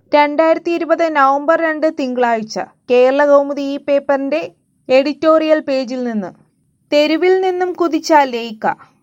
രണ്ടായിരത്തി ഇരുപത് നവംബർ രണ്ട് തിങ്കളാഴ്ച കേരള കൗമുദി ഈ പേപ്പറിന്റെ എഡിറ്റോറിയൽ പേജിൽ നിന്ന് തെരുവിൽ നിന്നും കുതിച്ച ലെയ്ക്ക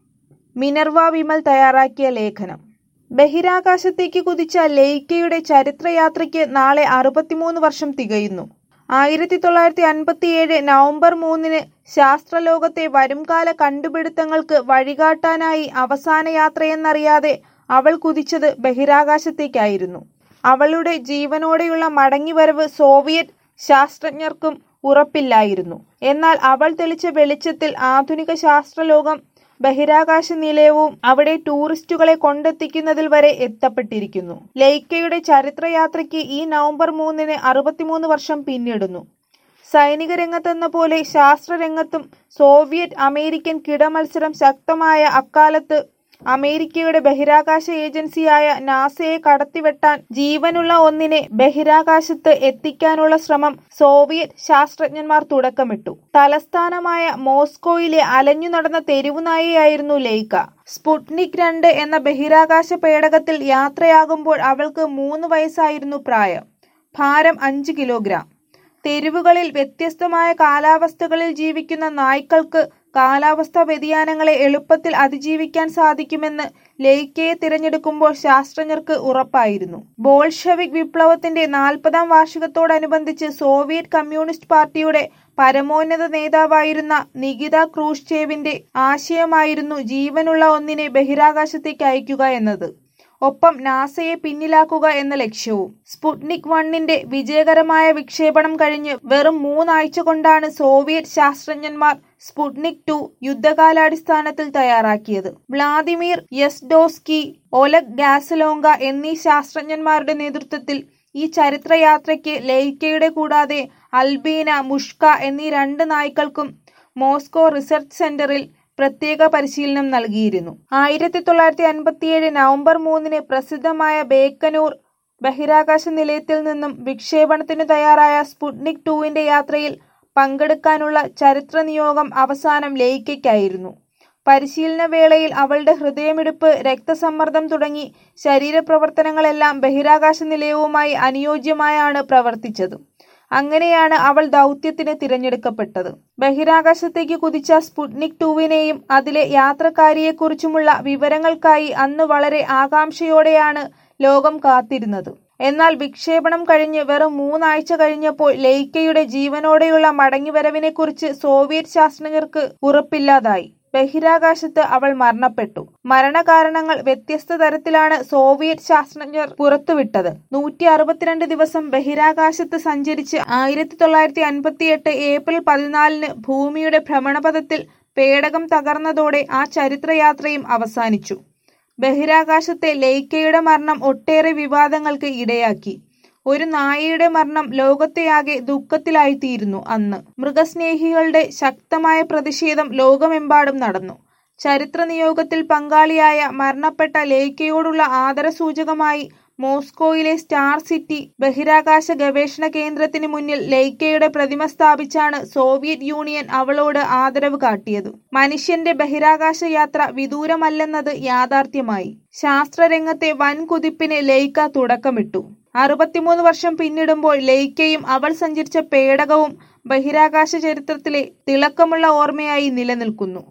മിനർവ വിമൽ തയ്യാറാക്കിയ ലേഖനം ബഹിരാകാശത്തേക്ക് കുതിച്ച ലെയ്ക്കയുടെ ചരിത്രയാത്രയ്ക്ക് നാളെ അറുപത്തിമൂന്ന് വർഷം തികയുന്നു ആയിരത്തി തൊള്ളായിരത്തി അൻപത്തിയേഴ് നവംബർ മൂന്നിന് ശാസ്ത്രലോകത്തെ വരുംകാല കണ്ടുപിടുത്തങ്ങൾക്ക് വഴികാട്ടാനായി അവസാന യാത്രയെന്നറിയാതെ അവൾ കുതിച്ചത് ബഹിരാകാശത്തേക്കായിരുന്നു അവളുടെ ജീവനോടെയുള്ള മടങ്ങിവരവ് സോവിയറ്റ് ശാസ്ത്രജ്ഞർക്കും ഉറപ്പില്ലായിരുന്നു എന്നാൽ അവൾ തെളിച്ച വെളിച്ചത്തിൽ ആധുനിക ശാസ്ത്രലോകം ബഹിരാകാശ നിലയവും അവിടെ ടൂറിസ്റ്റുകളെ കൊണ്ടെത്തിക്കുന്നതിൽ വരെ എത്തപ്പെട്ടിരിക്കുന്നു ലെയ്ക്കയുടെ ചരിത്രയാത്രയ്ക്ക് ഈ നവംബർ മൂന്നിന് അറുപത്തിമൂന്ന് വർഷം പിന്നിടുന്നു സൈനിക രംഗത്തെന്ന പോലെ ശാസ്ത്രരംഗത്തും സോവിയറ്റ് അമേരിക്കൻ കിടമത്സരം ശക്തമായ അക്കാലത്ത് അമേരിക്കയുടെ ബഹിരാകാശ ഏജൻസിയായ നാസയെ കടത്തിവെട്ടാൻ ജീവനുള്ള ഒന്നിനെ ബഹിരാകാശത്ത് എത്തിക്കാനുള്ള ശ്രമം സോവിയറ്റ് ശാസ്ത്രജ്ഞന്മാർ തുടക്കമിട്ടു തലസ്ഥാനമായ മോസ്കോയിലെ അലഞ്ഞു നടന്ന തെരുവുനായയായിരുന്നു ലെയ്ക്ക സ്പുട്നിക് രണ്ട് എന്ന ബഹിരാകാശ പേടകത്തിൽ യാത്രയാകുമ്പോൾ അവൾക്ക് മൂന്ന് വയസ്സായിരുന്നു പ്രായം ഭാരം അഞ്ച് കിലോഗ്രാം തെരുവുകളിൽ വ്യത്യസ്തമായ കാലാവസ്ഥകളിൽ ജീവിക്കുന്ന നായ്ക്കൾക്ക് കാലാവസ്ഥാ വ്യതിയാനങ്ങളെ എളുപ്പത്തിൽ അതിജീവിക്കാൻ സാധിക്കുമെന്ന് ലെയ്ക്കയെ തിരഞ്ഞെടുക്കുമ്പോൾ ശാസ്ത്രജ്ഞർക്ക് ഉറപ്പായിരുന്നു ബോൾഷവിക് വിപ്ലവത്തിന്റെ നാൽപ്പതാം വാർഷികത്തോടനുബന്ധിച്ച് സോവിയറ്റ് കമ്മ്യൂണിസ്റ്റ് പാർട്ടിയുടെ പരമോന്നത നേതാവായിരുന്ന നികിത ക്രൂഷ്ചേവിന്റെ ആശയമായിരുന്നു ജീവനുള്ള ഒന്നിനെ ബഹിരാകാശത്തേക്ക് അയക്കുക എന്നത് ഒപ്പം നാസയെ പിന്നിലാക്കുക എന്ന ലക്ഷ്യവും സ്പുട്നിക് വണ്ണിന്റെ വിജയകരമായ വിക്ഷേപണം കഴിഞ്ഞ് വെറും മൂന്നാഴ്ച കൊണ്ടാണ് സോവിയറ്റ് ശാസ്ത്രജ്ഞന്മാർ സ്പുട്നിക് ടു യുദ്ധകാലാടിസ്ഥാനത്തിൽ തയ്യാറാക്കിയത് വ്ളാദിമിർ യസ്ഡോസ്കി ഒലഗ് ഗാസലോങ്ക എന്നീ ശാസ്ത്രജ്ഞന്മാരുടെ നേതൃത്വത്തിൽ ഈ ചരിത്രയാത്രയ്ക്ക് ലെയ്ക്കയുടെ കൂടാതെ അൽബീന മുഷ്ക എന്നീ രണ്ട് നായ്ക്കൾക്കും മോസ്കോ റിസർച്ച് സെന്ററിൽ പ്രത്യേക പരിശീലനം നൽകിയിരുന്നു ആയിരത്തി തൊള്ളായിരത്തി അൻപത്തിയേഴ് നവംബർ മൂന്നിന് പ്രസിദ്ധമായ ബേക്കനൂർ ബഹിരാകാശ നിലയത്തിൽ നിന്നും വിക്ഷേപണത്തിനു തയ്യാറായ സ്പുട്നിക് ടുവിന്റെ യാത്രയിൽ പങ്കെടുക്കാനുള്ള ചരിത്ര നിയോഗം അവസാനം ലെയ്ക്കയ്ക്കായിരുന്നു പരിശീലന വേളയിൽ അവളുടെ ഹൃദയമിടിപ്പ് രക്തസമ്മർദ്ദം തുടങ്ങി ശരീരപ്രവർത്തനങ്ങളെല്ലാം ബഹിരാകാശ നിലയവുമായി അനുയോജ്യമായാണ് പ്രവർത്തിച്ചത് അങ്ങനെയാണ് അവൾ ദൗത്യത്തിന് തിരഞ്ഞെടുക്കപ്പെട്ടത് ബഹിരാകാശത്തേക്ക് കുതിച്ച സ്പുട്നിക് ടുവിനെയും അതിലെ യാത്രക്കാരിയെക്കുറിച്ചുമുള്ള വിവരങ്ങൾക്കായി അന്ന് വളരെ ആകാംക്ഷയോടെയാണ് ലോകം കാത്തിരുന്നത് എന്നാൽ വിക്ഷേപണം കഴിഞ്ഞ് വെറും മൂന്നാഴ്ച കഴിഞ്ഞപ്പോൾ ലെയ്ക്കയുടെ ജീവനോടെയുള്ള മടങ്ങിവരവിനെക്കുറിച്ച് സോവിയറ്റ് ശാസ്ത്രജ്ഞർക്ക് ഉറപ്പില്ലാതായി ബഹിരാകാശത്ത് അവൾ മരണപ്പെട്ടു മരണകാരണങ്ങൾ വ്യത്യസ്ത തരത്തിലാണ് സോവിയറ്റ് ശാസ്ത്രജ്ഞർ പുറത്തുവിട്ടത് നൂറ്റി അറുപത്തിരണ്ട് ദിവസം ബഹിരാകാശത്ത് സഞ്ചരിച്ച് ആയിരത്തി തൊള്ളായിരത്തി അൻപത്തിയെട്ട് ഏപ്രിൽ പതിനാലിന് ഭൂമിയുടെ ഭ്രമണപഥത്തിൽ പേടകം തകർന്നതോടെ ആ ചരിത്രയാത്രയും അവസാനിച്ചു ബഹിരാകാശത്തെ ലെയ്ക്കയുടെ മരണം ഒട്ടേറെ വിവാദങ്ങൾക്ക് ഇടയാക്കി ഒരു നായയുടെ മരണം ലോകത്തെയാകെ ദുഃഖത്തിലായിത്തീരുന്നു അന്ന് മൃഗസ്നേഹികളുടെ ശക്തമായ പ്രതിഷേധം ലോകമെമ്പാടും നടന്നു ചരിത്ര നിയോഗത്തിൽ പങ്കാളിയായ മരണപ്പെട്ട ലേക്കയോടുള്ള ആദരസൂചകമായി മോസ്കോയിലെ സ്റ്റാർ സിറ്റി ബഹിരാകാശ ഗവേഷണ കേന്ദ്രത്തിന് മുന്നിൽ ലെയ്ക്കയുടെ പ്രതിമ സ്ഥാപിച്ചാണ് സോവിയറ്റ് യൂണിയൻ അവളോട് ആദരവ് കാട്ടിയത് മനുഷ്യന്റെ ബഹിരാകാശ യാത്ര വിദൂരമല്ലെന്നത് യാഥാർത്ഥ്യമായി ശാസ്ത്രരംഗത്തെ വൻ കുതിപ്പിന് ലെയ്ക്ക തുടക്കമിട്ടു അറുപത്തിമൂന്ന് വർഷം പിന്നിടുമ്പോൾ ലെയ്ക്കയും അവൾ സഞ്ചരിച്ച പേടകവും ബഹിരാകാശ ചരിത്രത്തിലെ തിളക്കമുള്ള ഓർമ്മയായി നിലനിൽക്കുന്നു